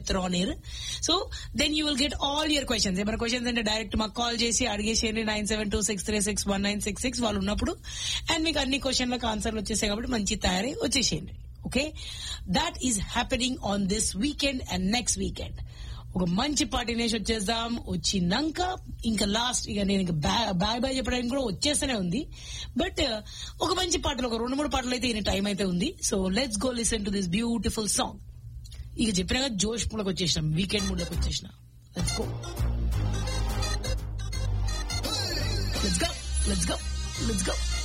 చెప్తారు on air so then you will get all your questions ఏమైనా questions అంటే direct మాకు కాల్ చేసి అడిగేసేయండి nine seven two six three six one nine six six వాళ్ళు ఉన్నప్పుడు అండ్ మీకు అన్ని క్వశ్చన్లకు ఆన్సర్లు వచ్చేసాయి కాబట్టి మంచి తయారై వచ్చేసేయండి okay that is happening on this weekend and next weekend ఒక మంచి పార్టీ నేసి వచ్చేద్దాం వచ్చినాక ఇంకా లాస్ట్ ఇక నేను ఇంకా బాయ్ బాయ్ చెప్పడానికి కూడా వచ్చేస్తూనే ఉంది బట్ ఒక మంచి పాటలు ఒక రెండు మూడు పాటలు అయితే ఈయన టైం అయితే ఉంది so let's go listen to this beautiful song ఇక చెప్పినాక జోష్ మూడకి వచ్చేసినాం వీకెండ్ మూడకి వచ్చేసిన let's go let's go let's go let's go